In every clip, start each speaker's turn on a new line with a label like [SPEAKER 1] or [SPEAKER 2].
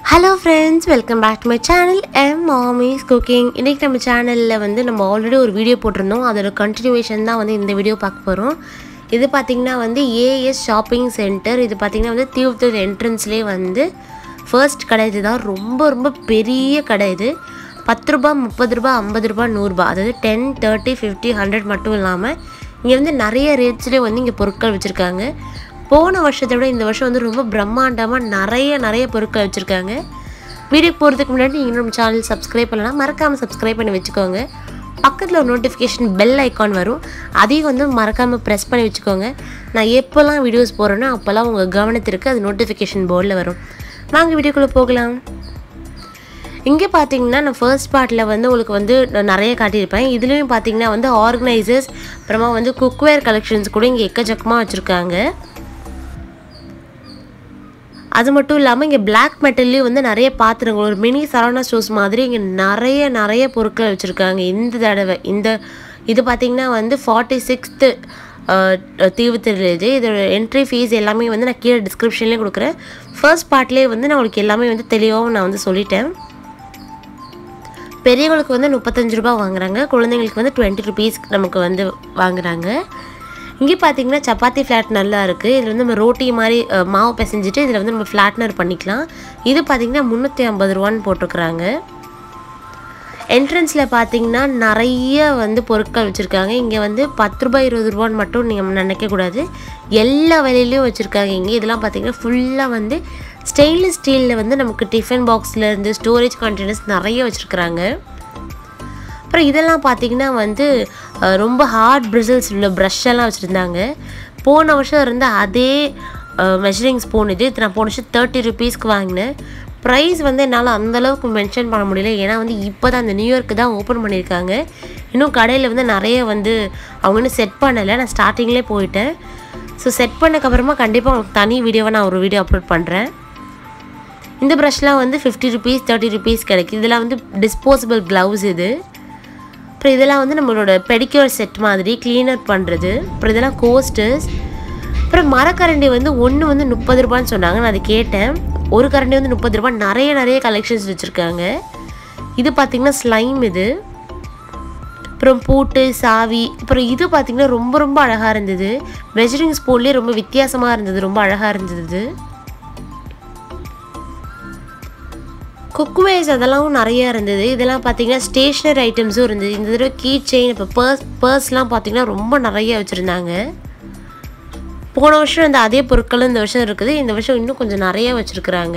[SPEAKER 1] hello friends welcome back to my channel M mommy's cooking இன்றைக்கி நம்ம சேனலில் வந்து நம்ம ஆல்ரெடி ஒரு வீடியோ போட்டிருந்தோம் அதோட கண்டினியூவேஷன் தான் வந்து இந்த வீடியோ பார்க்க போகிறோம் இது பார்த்திங்கன்னா வந்து ஏஎஸ் ஷாப்பிங் சென்டர் இது பார்த்திங்கன்னா வந்து தீவுத்தூர் என்ட்ரன்ஸ்லேயே வந்து ஃபர்ஸ்ட் கடை இதுதான் ரொம்ப ரொம்ப பெரிய கடை இது பத்து ரூபா முப்பது ரூபா ஐம்பது ரூபா நூறுரூபா அதாவது டென் தேர்ட்டி ஃபிஃப்டி ஹண்ட்ரட் மட்டும் இல்லாமல் இங்கே வந்து நிறைய ரேட்ஸ்லேயே வந்து இங்கே பொருட்கள் வச்சுருக்காங்க போன வருஷத்தை விட இந்த வருஷம் வந்து ரொம்ப பிரம்மாண்டமாக நிறைய நிறைய பொருட்கள் வச்சுருக்காங்க வீடியோ போகிறதுக்கு முன்னாடி நீங்கள் நம்ம சேனல் சப்ஸ்கிரைப் பண்ணலாம் மறக்காமல் சப்ஸ்கிரைப் பண்ணி வச்சுக்கோங்க பக்கத்தில் ஒரு நோட்டிஃபிகேஷன் பெல் ஐக்கான் வரும் அதையும் வந்து மறக்காமல் ப்ரெஸ் பண்ணி வச்சுக்கோங்க நான் எப்போல்லாம் வீடியோஸ் போடுறேனோ அப்போல்லாம் உங்கள் கவனத்திற்கு அது நோட்டிஃபிகேஷன் போர்டில் வரும் வாங்க வீடியோக்குள்ளே போகலாம் இங்கே பார்த்தீங்கன்னா நான் ஃபர்ஸ்ட் பார்ட்டில் வந்து உங்களுக்கு வந்து நான் நிறைய காட்டியிருப்பேன் இதுலேயும் பார்த்தீங்கன்னா வந்து ஆர்கனைசர்ஸ் அப்புறமா வந்து குக்வேர் கலெக்ஷன்ஸ் கூட இங்கே எக்கச்சக்கமாக வச்சுருக்காங்க அது மட்டும் இல்லாமல் இங்கே பிளாக் மெட்டல்லையும் வந்து நிறைய பாத்திரங்கள் ஒரு மினி சரவணா ஸ்டோர்ஸ் மாதிரி இங்கே நிறைய நிறைய பொருட்கள் வச்சுருக்காங்க இந்த தடவை இந்த இது பார்த்திங்கன்னா வந்து ஃபார்ட்டி சிக்ஸ்த்து தீவுத்திரு இது இதோட என்ட்ரி ஃபீஸ் எல்லாமே வந்து நான் கீழே டிஸ்கிரிப்ஷன்லேயே கொடுக்குறேன் ஃபர்ஸ்ட் பார்ட்லேயே வந்து நான் உங்களுக்கு எல்லாமே வந்து தெளிவாகவும் நான் வந்து சொல்லிட்டேன் பெரியவங்களுக்கு வந்து முப்பத்தஞ்சு ரூபா வாங்குறாங்க குழந்தைங்களுக்கு வந்து டுவெண்ட்டி ருபீஸ் நமக்கு வந்து வாங்குறாங்க இங்கே பார்த்தீங்கன்னா சப்பாத்தி ஃப்ளாட் நல்லா இருக்குது இதில் வந்து நம்ம ரோட்டி மாதிரி அஹ், மாவு பிசைஞ்சிட்டு இதில் வந்து நம்ம ஃப்ளாட்னர் பண்ணிக்கலாம் இது பார்த்தீங்கன்னா முந்நூற்றி ஐம்பது ரூபான்னு போட்டிருக்குறாங்க என்ட்ரன்ஸில் பார்த்தீங்கன்னா நிறைய வந்து பொருட்கள் வச்சுருக்காங்க இங்கே வந்து பத்து ரூபாய் இருபது ரூபான்னு மட்டும் நீங்கள் நினைக்கக்கூடாது எல்லா விலையிலையும் வச்சுருக்காங்க இங்கே இதெல்லாம் பார்த்தீங்கன்னா ஃபுல்லாக வந்து ஸ்டெயின்லெஸ் ஸ்டீலில் வந்து நமக்கு டிஃபன் பாக்ஸ்லேருந்து ஸ்டோரேஜ் கண்டெய்னர்ஸ் நிறைய வச்சுருக்குறாங்க அப்புறம் இதெல்லாம் பார்த்தீங்கன்னா வந்து அஹ், ரொம்ப ஹார்ட் பிரிசல்ஸ் உள்ள ப்ரஷ் எல்லாம் வச்சுருந்தாங்க போன வருஷம் இருந்த அதே மெஷரிங் ஸ்பூன் இது இது நான் போன வருஷம் தேர்ட்டி ருபீஸ்க்கு வாங்கினேன் ப்ரைஸ் வந்து என்னால் அந்தளவுக்கு மென்ஷன் பண்ண முடியல ஏன்னா வந்து இப்போ தான் அந்த நியூயார்க்கு தான் ஓப்பன் பண்ணியிருக்காங்க இன்னும் கடையில் வந்து நிறைய வந்து அவங்க இன்னும் செட் பண்ணலை நான் ஸ்டார்டிங்லேயே போயிட்டேன் ஸோ செட் பண்ணக்கப்புறமா கண்டிப்பாக உங்களுக்கு தனி வீடியோவை நான் ஒரு வீடியோ அப்லோட் பண்ணுறேன் இந்த ப்ரஷ்லாம் வந்து ஃபிஃப்டி ருபீஸ் தேர்ட்டி ருபீஸ் கிடைக்குது இதெல்லாம் வந்து டிஸ்போசபிள் க்ளவுஸ் இது அப்புறம் இதெல்லாம் வந்து நம்மளோட பெடிக்யூர் செட் மாதிரி க்ளீனர் பண்ணுறது அப்புறம் இதெல்லாம் கோஸ்டர்ஸ் அப்புறம் மரக்கரண்டி வந்து ஒன்று வந்து முப்பது ரூபான்னு சொன்னாங்க நான் அதை கேட்டேன் ஒரு கரண்டி வந்து முப்பது ரூபாய் நிறைய நிறைய கலெக்ஷன்ஸ் வச்சுருக்காங்க இது பார்த்திங்கன்னா ஸ்லைம் இது அப்புறம் பூட்டு சாவி அப்புறம் இது பார்த்திங்கன்னா ரொம்ப ரொம்ப அழகாக இருந்தது மெஷரிங் ஸ்பூன்லேயே ரொம்ப வித்தியாசமாக இருந்தது ரொம்ப அழகாக இருந்தது குக்வேஸ் அதெல்லாம் நிறைய இருந்தது இதெல்லாம் பார்த்தீங்கன்னா ஸ்டேஷ்னரி ஐட்டம்ஸும் இருந்தது இந்த தடவை கீ செயின் இப்போ பர்ஸ் பர்ஸ்லாம் பார்த்தீங்கன்னா ரொம்ப நிறைய வச்சுருந்தாங்க போன வருஷம் இந்த அதே பொருட்களும் இந்த வருஷம் இருக்குது இந்த வருஷம் இன்னும் கொஞ்சம் நிறைய வச்சுருக்குறாங்க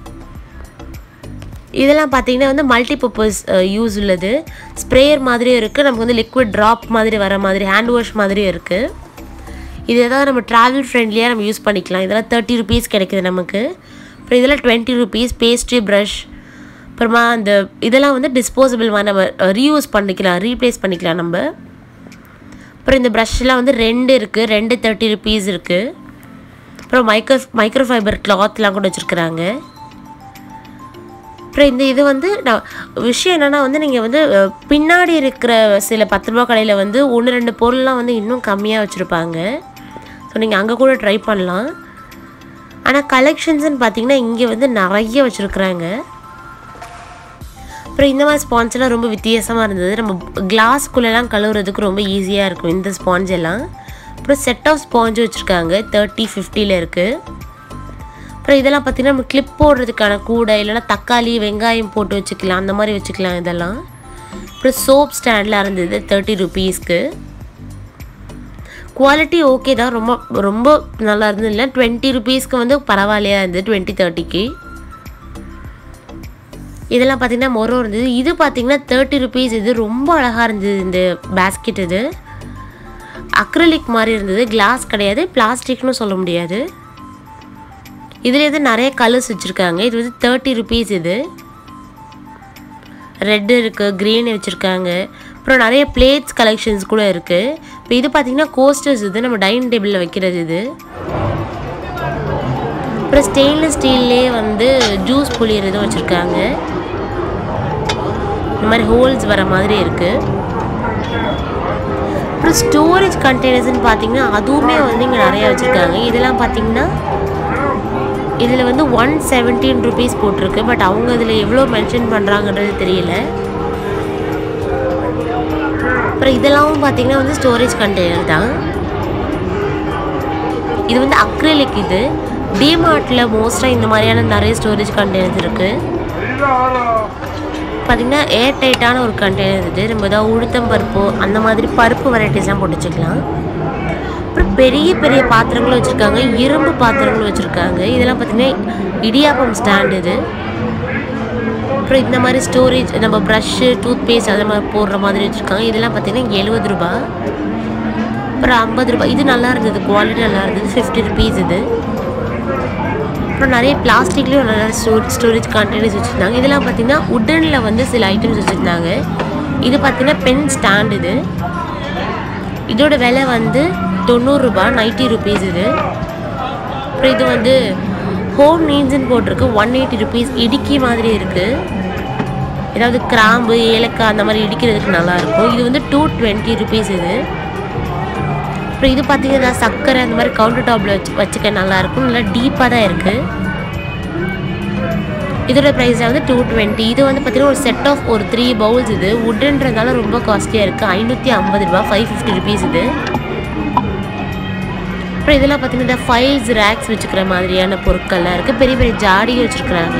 [SPEAKER 1] இதெல்லாம் பார்த்தீங்கன்னா வந்து மல்டிபர்பஸ் யூஸ் உள்ளது ஸ்ப்ரேயர் மாதிரியும் இருக்குது நமக்கு வந்து லிக்விட் ட்ராப் மாதிரி வர மாதிரி ஹேண்ட் வாஷ் மாதிரியும் இருக்குது இது எதாவது நம்ம ட்ராவல் ஃப்ரெண்ட்லியாக நம்ம யூஸ் பண்ணிக்கலாம் இதெல்லாம் தேர்ட்டி ருபீஸ் கிடைக்குது நமக்கு அப்புறம் இதெல்லாம் டுவெண்ட்டி ருபீஸ் பேஸ்ட்ரி ப்ரஷ் அப்புறமா அந்த இதெல்லாம் வந்து டிஸ்போசபிள் நம்ம ரீயூஸ் பண்ணிக்கலாம் ரீப்ளேஸ் பண்ணிக்கலாம் நம்ம அப்புறம் இந்த ப்ரஷ்லாம் வந்து ரெண்டு இருக்குது ரெண்டு தேர்ட்டி ருபீஸ் இருக்குது அப்புறம் மைக்ரோ மைக்ரோ ஃபைபர் கிளாத்லாம் கூட வச்சுருக்குறாங்க அப்புறம் இந்த இது வந்து நான் விஷயம் என்னென்னா வந்து நீங்கள் வந்து அஹ், பின்னாடி இருக்கிற சில பத்து ரூபா கடையில் வந்து ஒன்று ரெண்டு பொருள்லாம் வந்து இன்னும் கம்மியாக வச்சுருப்பாங்க ஸோ நீங்கள் அங்கே கூட ட்ரை பண்ணலாம் ஆனால் கலெக்ஷன்ஸ்னு பார்த்தீங்கன்னா இங்கே வந்து நிறைய வச்சுருக்குறாங்க அப்புறம் இந்த மாதிரி ஸ்பான்ஸ் எல்லாம் ரொம்ப வித்தியாசமாக இருந்தது நம்ம கிளாஸ்குள்ளெல்லாம் கழுவுறதுக்கு ரொம்ப ஈஸியாக இருக்கும் இந்த ஸ்பாஞ்ச் எல்லாம் அப்புறம் செட் ஆஃப் ஸ்பாஞ்சும் வச்சுருக்காங்க தேர்ட்டி ஃபிஃப்டியில் இருக்குது அப்புறம் இதெல்லாம் பார்த்திங்கன்னா நம்ம கிளிப் போடுறதுக்கான கூடை இல்லைன்னா தக்காளி வெங்காயம் போட்டு வச்சுக்கலாம் அந்த மாதிரி வச்சுக்கலாம் இதெல்லாம் அப்புறம் சோப் ஸ்டாண்ட்லாம் இருந்தது தேர்ட்டி ருபீஸ்க்கு குவாலிட்டி ஓகே தான் ரொம்ப ரொம்ப நல்லா இருந்தது இல்லை டுவெண்ட்டி ருபீஸ்க்கு வந்து பரவாயில்லையா இருந்தது டுவெண்ட்டி தேர்ட்டிக்கு இதெல்லாம் பார்த்தீங்கன்னா மொரம் இருந்தது இது பார்த்தீங்கன்னா தேர்ட்டி ருபீஸ் இது ரொம்ப அழகாக இருந்தது இந்த பேஸ்கெட் இது அக்ரலிக் மாதிரி இருந்தது கிளாஸ் கிடையாது பிளாஸ்டிக்னு சொல்ல முடியாது இதில் இது நிறைய கலர்ஸ் வச்சுருக்காங்க இது வந்து தேர்ட்டி ருபீஸ் இது ரெட் இருக்குது க்ரீன் வச்சுருக்காங்க அப்புறம் நிறைய பிளேட்ஸ் கலெக்ஷன்ஸ் கூட இருக்குது இப்போ இது பார்த்தீங்கன்னா கோஸ்டர்ஸ் இது நம்ம டைனிங் டேபிளில் வைக்கிறது இது அப்புறம் ஸ்டெயின்லெஸ் ஸ்டீல்லே வந்து ஜூஸ் புளியறதும் வச்சுருக்காங்க இந்த மாதிரி ஹோல்ஸ் வர மாதிரி இருக்குது அப்புறம் ஸ்டோரேஜ் கண்டெய்னர்ஸ்னு பார்த்தீங்கன்னா அதுவுமே வந்து இங்கே நிறைய வச்சுருக்காங்க இதெல்லாம் பார்த்தீங்கன்னா இதில் வந்து ஒன் செவன்டீன் ருபீஸ் போட்டிருக்கு பட் அவங்க இதில் எவ்வளோ மென்ஷன் பண்ணுறாங்கன்றது தெரியல அப்புறம் இதெல்லாம் பார்த்தீங்கன்னா வந்து ஸ்டோரேஜ் கண்டெய்னர் தான் இது வந்து அக்ரிலிக் இது டிமார்ட்டில் மோஸ்ட்டாக இந்த மாதிரியான நிறைய ஸ்டோரேஜ் கண்டெய்னர்ஸ் இருக்குது பார்த்திங்கன்னா ஏர் டைட்டான ஒரு கண்டெய்னர் இது நம்ம ஏதாவது உளுத்தம் பருப்பு அந்த மாதிரி பருப்பு வெரைட்டிஸ்லாம் போட்டு வச்சுக்கலாம் அப்புறம் பெரிய பெரிய பாத்திரங்களும் வச்சுருக்காங்க இரும்பு பாத்திரங்களும் வச்சுருக்காங்க இதெல்லாம் பார்த்திங்கன்னா இடியாப்பம் ஸ்டாண்ட் இது அப்புறம் இந்த மாதிரி ஸ்டோரேஜ் நம்ம ப்ரஷ்ஷு டூத் பேஸ்ட் அந்த மாதிரி போடுற மாதிரி வச்சுருக்காங்க இதெல்லாம் பார்த்திங்கன்னா எழுபது ரூபா அப்புறம் ஐம்பது ரூபாய் இது நல்லா இருந்தது குவாலிட்டி நல்லா இருந்தது ஃபிஃப்டி ருபீஸ் இது அப்புறம் நிறைய பிளாஸ்டிக்லேயும் நிறைய ஸ்டோ ஸ்டோரேஜ் கண்டெய்னர்ஸ் வச்சுருந்தாங்க இதெல்லாம் பார்த்தீங்கன்னா உட்டனில் வந்து சில ஐட்டம்ஸ் வச்சுருந்தாங்க இது பார்த்தீங்கன்னா பென் ஸ்டாண்ட் இது இதோட விலை வந்து தொண்ணூறுரூபா நைன்ட்டி ருபீஸ் இது அப்புறம் இது வந்து ஹோம் நீட்ஸ்னு போட்டிருக்கு ஒன் எயிட்டி ருபீஸ் இடுக்கி மாதிரி இருக்குது ஏதாவது கிராம்பு ஏலக்காய் அந்த மாதிரி இடிக்கிறதுக்கு நல்லாயிருக்கும் இது வந்து டூ டுவெண்ட்டி ருபீஸ் இது அப்புறம் இது பார்த்தீங்கன்னா சர்க்கரை அந்த மாதிரி கவுண்டர் டாப்பில் வச்சு வச்சுக்க நல்லாயிருக்கும் நல்லா டீப்பாக தான் இருக்குது இதோட ப்ரைஸ் வந்து டூ டுவெண்ட்டி இது வந்து பார்த்தீங்கன்னா ஒரு செட் ஆஃப் ஒரு த்ரீ பவுல்ஸ் இது உட்டுன்றதால ரொம்ப காஸ்ட்லியாக இருக்குது ஐநூற்றி ஐம்பது ரூபா ஃபைவ் ஃபிஃப்டி ருபீஸ் இது அப்புறம் இதெல்லாம் பார்த்தீங்கன்னா இந்த ஃபைல்ஸ் ரேக்ஸ் வச்சுக்கிற மாதிரியான பொருட்கள்லாம் இருக்குது பெரிய பெரிய ஜாடிகள் வச்சுருக்குறாங்க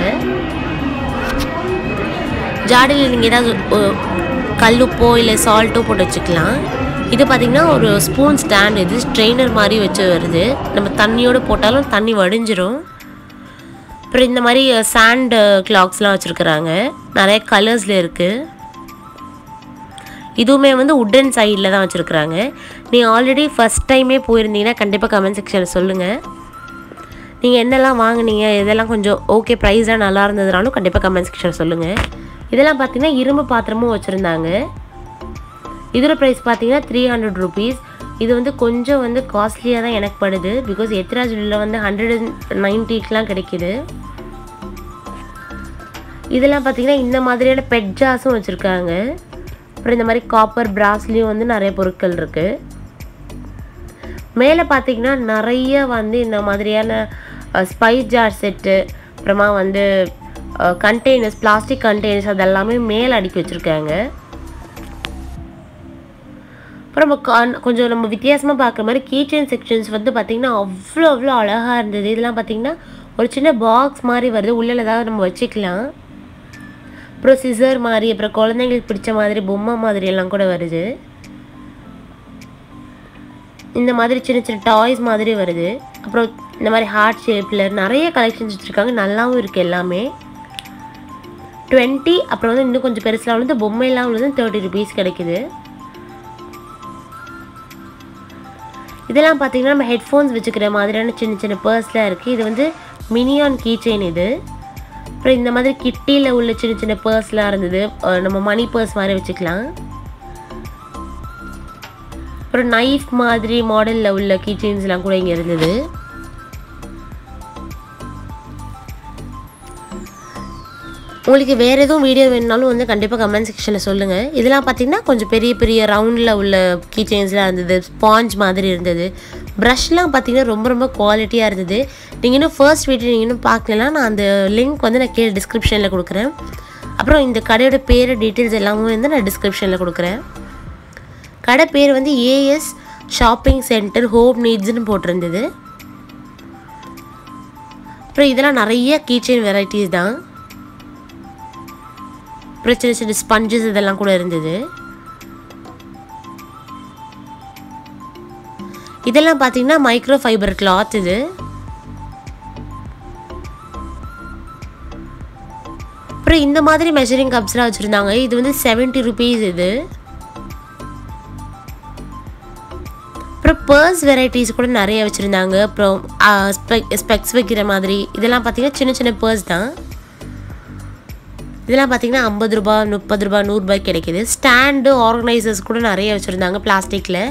[SPEAKER 1] ஜாடியில் நீங்கள் ஏதாவது அஹ், கல்லுப்போ இல்லை சால்ட்டோ போட்டு வச்சுக்கலாம் இது பார்த்திங்கன்னா ஒரு ஸ்பூன் ஸ்டாண்ட் இது ஸ்ட்ரெயினர் மாதிரி வச்சு வருது நம்ம தண்ணியோடு போட்டாலும் தண்ணி வடிஞ்சிரும் அப்புறம் இந்த மாதிரி சாண்ட் கிளாக்ஸ்லாம் வச்சுருக்குறாங்க நிறைய கலர்ஸில் இருக்குது இதுவுமே வந்து உட்டன் சைடில் தான் வச்சுருக்குறாங்க நீங்கள் ஆல்ரெடி ஃபஸ்ட் டைமே போயிருந்தீங்கன்னா கண்டிப்பாக கமெண்ட் செக்ஷனில் சொல்லுங்கள் நீங்கள் என்னெல்லாம் வாங்குனீங்க இதெல்லாம் கொஞ்சம் ஓகே ப்ரைஸாக நல்லா இருந்ததுனாலும் கண்டிப்பாக கமெண்ட் செக்ஷன் சொல்லுங்கள் இதெல்லாம் பார்த்தீங்கன்னா இரும்பு பாத்திரமும் வச்சுருந்தாங்க இதோட ப்ரைஸ் பார்த்தீங்கன்னா த்ரீ ஹண்ட்ரட் ருபீஸ் இது வந்து கொஞ்சம் வந்து காஸ்ட்லியாக தான் எனக்கு படுது பிகாஸ் எத்ராஜில் வந்து ஹண்ட்ரட் அண்ட் நைன்ட்டிக்கெலாம் கிடைக்கிது இதெல்லாம் பார்த்தீங்கன்னா இந்த மாதிரியான பெட் ஜாஸும் வச்சுருக்காங்க அப்புறம் இந்த மாதிரி காப்பர் பிராஸ்லேயும் வந்து நிறைய பொருட்கள் இருக்குது மேலே பார்த்தீங்கன்னா நிறைய வந்து இந்த மாதிரியான ஸ்பைஸ் ஜார் செட்டு அப்புறமா வந்து கண்டெய்னர்ஸ் பிளாஸ்டிக் கண்டெய்னர்ஸ் அதெல்லாமே மேலே அடுக்கி வச்சுருக்காங்க அப்புறம் நம்ம கா- கொஞ்சம் நம்ம வித்தியாசமாக பார்க்குற மாதிரி கீச்சன் செக்ஷன்ஸ் வந்து பார்த்திங்கன்னா அவ்வளோ அவ்வளோ அழகாக இருந்தது இதெல்லாம் பார்த்திங்கன்னா ஒரு சின்ன பாக்ஸ் மாதிரி வருது உள்ள ஏதாவது நம்ம வச்சுக்கலாம் அப்புறம் சிசர் மாதிரி அப்புறம் குழந்தைங்களுக்கு பிடிச்ச மாதிரி பொம்மை மாதிரி எல்லாம் கூட வருது இந்த மாதிரி சின்ன சின்ன டாய்ஸ் மாதிரி வருது அப்புறம் இந்த மாதிரி ஹார்ட் ஷேப்பில் நிறைய கலெக்ஷன்ஸ் வச்சுருக்காங்க நல்லாவும் இருக்குது எல்லாமே டுவெண்ட்டி அப்புறம் வந்து இன்னும் கொஞ்சம் பெருசில் வந்து பொம்மையெல்லாம் உள்ளது தேர்ட்டி ருபீஸ் கிடைக்குது இதெல்லாம் பார்த்தீங்கன்னா நம்ம ஹெட்ஃபோன்ஸ் வச்சுக்கிற மாதிரியான சின்ன சின்ன பர்ஸ்லாம் இருக்குது இது வந்து மினியான் கீ செயின் இது அப்புறம் இந்த மாதிரி கிட்டியில் உள்ள சின்ன சின்ன பர்ஸ்லாம் இருந்தது அஹ் நம்ம மணி பர்ஸ் மாதிரி வச்சுக்கலாம் அப்புறம் நைஃப் மாதிரி மாடலில் உள்ள கீ செயின்ஸ்லாம் கூட இங்கே இருந்தது உங்களுக்கு வேறு எதுவும் வீடியோ வேணுனாலும் வந்து கண்டிப்பாக கமெண்ட் செக்ஷனில் சொல்லுங்கள் இதெல்லாம் பார்த்தீங்கன்னா கொஞ்சம் பெரிய பெரிய ரவுண்டில் உள்ள கீ செயின்ஸ்லாம் இருந்தது ஸ்பாஞ்ச் மாதிரி இருந்தது ப்ரஷ்லாம் பார்த்தீங்கன்னா ரொம்ப ரொம்ப குவாலிட்டியாக இருந்தது நீங்கள் இன்னும் ஃபர்ஸ்ட் வீடியோ நீங்கள் இன்னும் பார்க்கலாம் நான் அந்த லிங்க் வந்து நான் கீழே டிஸ்கிரிப்ஷனில் கொடுக்குறேன் அப்புறம் இந்த கடையோட பேர் டீட்டெயில்ஸ் எல்லாமே வந்து நான் டிஸ்கிரிப்ஷனில் கொடுக்குறேன் கடை பேர் வந்து ஏஎஸ் ஷாப்பிங் சென்டர் ஹோம் நீட்ஸ்னு போட்டிருந்தது அப்புறம் இதெல்லாம் நிறைய கீச்செயின் வெரைட்டிஸ் தான் அப்புறம் சின்ன சின்ன ஸ்பஞ்சஸ் இதெல்லாம் கூட இருந்தது இதெல்லாம் பார்த்தீங்கன்னா மைக்ரோ ஃபைபர் கிளாத் இது அப்புறம் இந்த மாதிரி மெஷரிங் கப்ஸ்லாம் வச்சுருந்தாங்க இது வந்து செவன்ட்டி ருபீஸ் இது அப்புறம் பர்ஸ் வெரைட்டிஸ் கூட நிறைய வச்சுருந்தாங்க அப்புறம் ஸ்பெக்ஸ் வைக்கிற மாதிரி இதெல்லாம் பார்த்தீங்கன்னா சின்ன சின்ன பர்ஸ் தான் இதெல்லாம் பார்த்தீங்கன்னா ஐம்பது ரூபா முப்பது ரூபா நூறுரூபாய்க்கு கிடைக்கிது ஸ்டாண்டு ஆர்கனைசர்ஸ் கூட நிறைய வச்சுருந்தாங்க பிளாஸ்டிக்கில்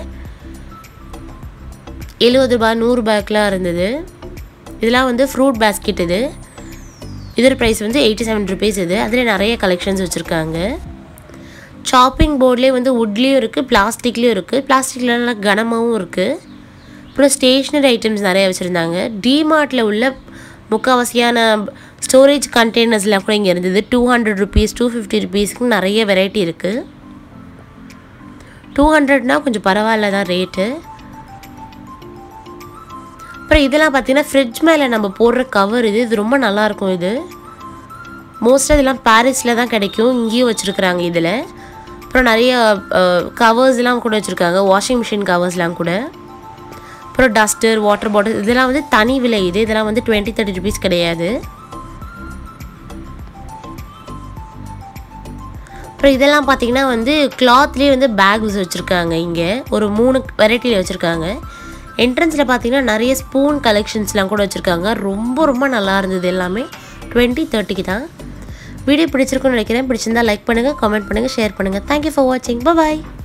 [SPEAKER 1] எழுபது ரூபா நூறுரூபாய்க்குலாம் இருந்தது இதெல்லாம் வந்து ஃப்ரூட் பேஸ்கெட் இது இதோட ப்ரைஸ் வந்து எயிட்டி செவன் ருபீஸ் இது அதில் நிறைய கலெக்ஷன்ஸ் வச்சுருக்காங்க சாப்பிங் போர்ட்லேயே வந்து வுட்லேயும் இருக்குது பிளாஸ்டிக்லேயும் இருக்குது பிளாஸ்டிக்கில் நல்லா கனமாகவும் இருக்குது அப்புறம் ஸ்டேஷ்னரி ஐட்டம்ஸ் நிறைய வச்சுருந்தாங்க டிமார்ட்டில் உள்ள முக்கால்வாசியான ஸ்டோரேஜ் கண்டெய்னர்ஸ்லாம் கூட இங்கே இருந்தது two hundred rupees two fifty ருபீஸ்க்கு நிறைய வெரைட்டி இருக்குது டூ ஹண்ட்ரட்னா கொஞ்சம் பரவாயில்ல தான் ரேட்டு அப்புறம் இதெல்லாம் பார்த்தீங்கன்னா ஃப்ரிட்ஜ் மேலே நம்ம போடுற கவர் இது இது ரொம்ப நல்லாயிருக்கும் இது மோஸ்ட்டாக இதெல்லாம் பாரிஸில் தான் கிடைக்கும் இங்கேயும் வச்சுருக்குறாங்க இதில் அப்புறம் நிறைய கவர்ஸ்லாம் கூட வச்சுருக்காங்க வாஷிங் மிஷின் கவர்ஸ்லாம் கூட அப்புறம் டஸ்டர் வாட்டர் பாட்டில் இதெல்லாம் வந்து தனி விலை இது இதெல்லாம் வந்து டுவெண்ட்டி தேர்ட்டி ருபீஸ் கிடையாது அப்புறம் இதெல்லாம் பார்த்தீங்கன்னா வந்து கிளாத்லேயே வந்து பேக்ஸ் வச்சுருக்காங்க இங்கே ஒரு மூணு வெரைட்டியில் வச்சுருக்காங்க என்ட்ரன்ஸில் பார்த்தீங்கன்னா நிறைய ஸ்பூன் கலெக்ஷன்ஸ்லாம் கூட வச்சுருக்காங்க ரொம்ப ரொம்ப நல்லா இருந்தது எல்லாமே டுவெண்ட்டி தேர்ட்டிக்கு தான் வீடியோ பிடிச்சிருக்குன்னு நினைக்கிறேன் பிடிச்சிருந்தா லைக் பண்ணுங்கள் கமெண்ட் பண்ணுங்கள் ஷேர் பண்ணுங்கள் தேங்க்யூ ஃபார் வாட்சிங் பாய்